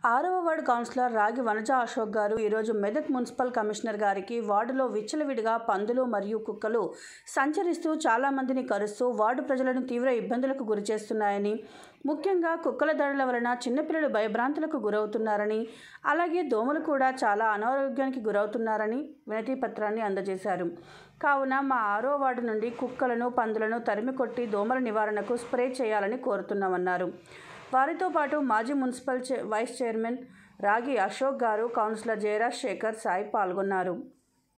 ఆరవ ward councillor రాగి వనజ అశోక్ గారు ఈరోజు మెదక్ మున్సిపల్ కమిషనర్ గారికి వార్డులో విచ్చలవిడిగా పందులు మరియు కుక్కలు సంచరిస్తూ చాలామందిని కరుస్తూ వార్డు ప్రజలను తీవ్ర ఇబ్బందులకు గురిచేస్తున్నాయని ముఖ్యంగా కుక్కల దాడుల వలన చిన్నపిల్లలు భయభ్రాంతులకు గురవుతున్నారని అలాగే దోమలు కూడా చాలా అనారోగ్యానికి గురవుతున్నారని వినతి పత్రాన్ని అందజేశారు కావున మా ఆరో వార్డు నుండి కుక్కలను పందులను తరిమి కొట్టి దోమల నివారణకు స్ప్రే చేయాలని కోరుతున్నామన్నారు వారితో పాటు మాజీ మున్సిపల్ చే వైస్ చైర్మన్ రాగి అశోక్ గారు కౌన్సిలర్ జయరాజ్ శేఖర్ సాయి పాల్గొన్నారు